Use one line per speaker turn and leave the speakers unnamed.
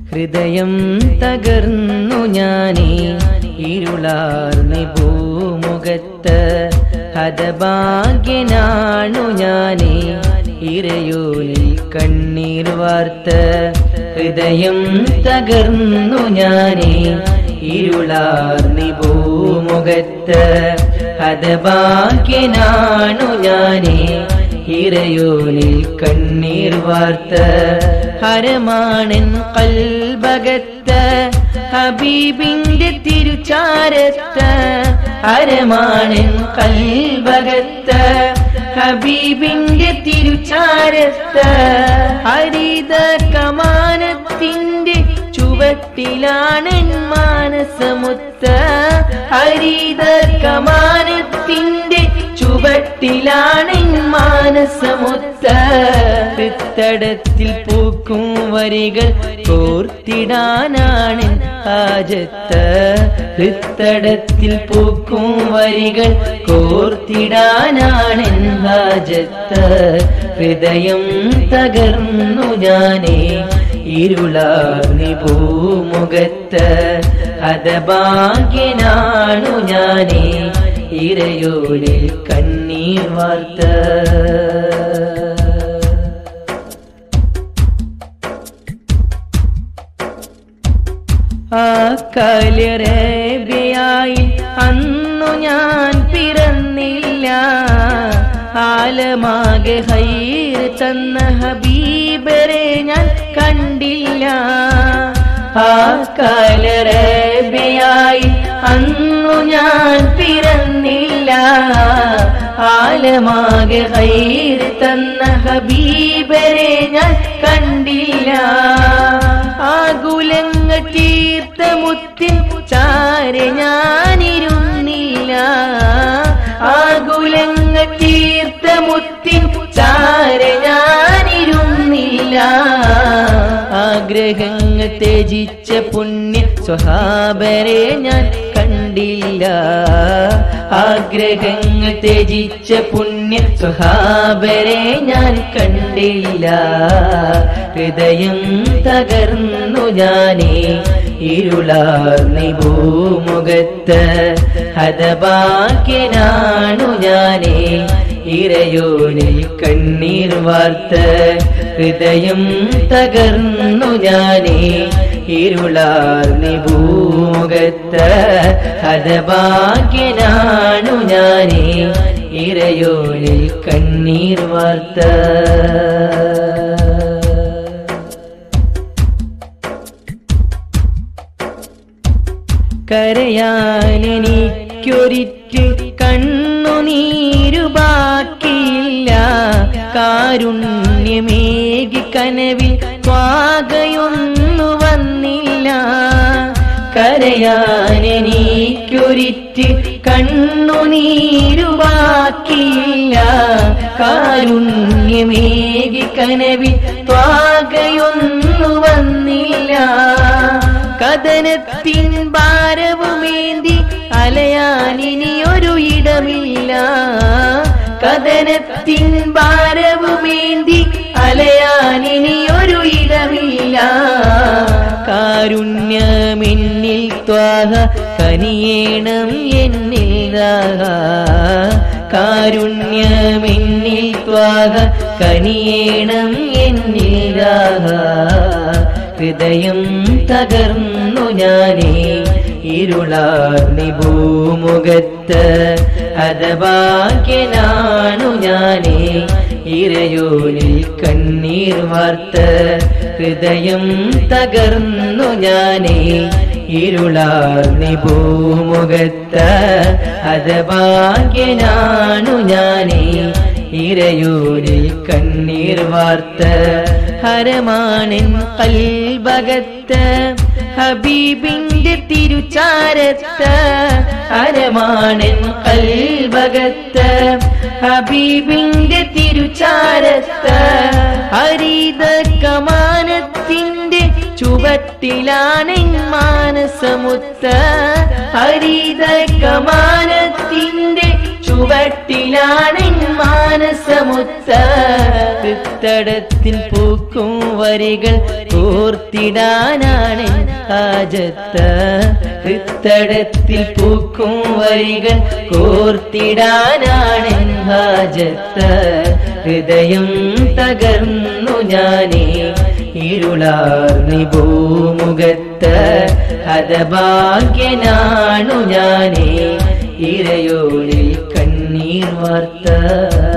ഹൃദയം തകർന്നു ഞാനേ ഇരുളാർന്നി ഭൂമുഖത്ത് ഹതഭാഗ്യനാണു ഞാനേ ഇരയോനിൽ കണ്ണീർ വാർത്ത് ഹൃദയം തകർന്നു ഞാനേ ഇരുളാർന്നി ഭൂമുഖത്ത് ഹതഭാഗ്യനാണു ഞാനേ ഇരയോനിൽ കണ്ണീർ വാർത്ത് ഹരമാണൻ കൽബകത്ത് ഹബീബിന്റെ തിരുചാരത്ത് ഹരമാണൻ കൽബകത്ത് ഹബീബിന്റെ തിരുചാരത്ത് ഹരിത കമാനത്തിന്റെ ചുവട്ടിലാണ് മാനസമുത്ത് ഹരിത കമാനത്തിന്റെ ചുവട്ടിലാണ് മാനസമുത്ത് ഹൃത്തടത്തിൽ പൂക്കും വരികൾ കോർത്തിടാനാണ് ഹാജത്ത് ഹൃത്തടത്തിൽ പൂക്കും വരികൾ കോർത്തിടാനാണ് ഹാജത്ത് ഹൃദയം തകർന്നു ഞാനേ ഇരുളാർന്നി ഭൂമുഖത്ത് ഹതഭാഗ്യനാണു ഞാനേ ഇരയോനിൽ കണ്ണീർ വാർത്ത ആ കലറേബിയായി അന്നു ഞാൻ പിറന്നില്ല ആലമാകെ ഹൈർ തന്ന ഹബീബരെ ഞാൻ കണ്ടില്ല ആ കലറേബിയായി അന്നു ഞാൻ പിറന്നില്ല ആലമാകെ ഹൈർ തന്ന ഹബീബരെ ഞാൻ കണ്ടില്ല ആകുലങ്ങ തീർത്ത മുത്തിൻ ചാരെ ഞാനിരുന്നില്ല ആകുലങ്ങ തീർത്ത മുത്തിൻ ചാരെ ഞാനിരുന്നില്ല ആഗ്രഹങ്ങൾ ത്യജിച്ച പുണ്യ സ്വഹാബരെ ഞാൻ കണ്ടില്ല ആഗ്രഹങ്ങൾ ത്യജിച്ച പുണ്യ സ്വഹാബരെ ഞാൻ കണ്ടില്ല ഹൃദയം തകർന്നു ഞാനേ ഇരുളാർന്നി ഭൂമുഖത്ത് ഹതഭാഗ്യനാണു ഞാനേ ഇരയോനിൽ കണ്ണീർ വാർത്ത് ഹൃദയം തകർന്നു ഞാനേ ഇരുളാർന്നി ഭൂമുഖത്ത് ഹതഭാഗ്യനാണു ഞാനേ ഇരയോനിൽ കണ്ണീർ വാർത്ത കരയാനെനിക്കൊരിറ്റ് കണ്ണുനീരു ബാക്കിയില്ല കാരുണ്യമേകി കനവിൽ സ്വാഗയൊന്നു വന്നില്ല കരയാനെനിക്കൊരിറ്റ് കണ്ണുനീരു ബാക്കിയില്ല കാരുണ്യമേകി കനവിൽ സ്വാഗയൊന്നു വന്നില്ല കഥനത്തിൻ ഭാരവുമേന്തി അലയാനിനിയൊരു ഇടമില്ല കഥനത്തിൻ ഭാരവുമേന്തി അലയാനിനിയൊരു ഇടമില്ല കാരുണ്യമെന്നിൽ ത്വാഹ കനിയേണം എന്നിൽ രാഗ കാരുണ്യമെന്നിൽ ത്വാഹ കനിയേണം എന്നിൽ രാഗ ഹൃദയം തകർന്നു ഞാനേ ഇരുളാർന്നി ഭൂമുഖത്ത് ഹതഭാഗ്യനാണു ഞാനേ ഇരയോനിൽ കണ്ണീർ വാർത്ത് ഹൃദയം തകർന്നു ഞാനേ ഇരുളാർന്നി ഭൂമുഖത്ത് ഹതഭാഗ്യനാണു ഞാനേ ഇരയൂരിൽ കണ്ണീർ വാർത്ത് ഹരമാണിൻ കൽബകത്ത് ഹബീബിന്റെ തിരുചാരത്ത് ഹരമാണിൻ കൽബകത്ത് ഹബീബിന്റെ തിരുചാരത്ത് ഹരിത കമാനത്തിന്റെ ചുവട്ടിലാണ് മാനസമുത്ത് ഹരിത കമാനത്തിന്റെ ചു ചുവട്ടിലാണ് മാനസമുത്ത തടത്തിൽ പൂക്കും വരികൾ കോർത്തിടാനാണ് ഹാജത്ത് ഹൃത്തടത്തിൽ പൂക്കും വരികൾ കോർത്തിടാനാണ് ഹാജത്ത് ഹൃദയം തകർന്നു ഞാനേ ഇരുളാർന്നി ഭൂമുഖത്ത് ഹതഭാഗ്യനാണു ഞാനേ ഇരയോളിൽ കണ്ണീർ വാർത്ത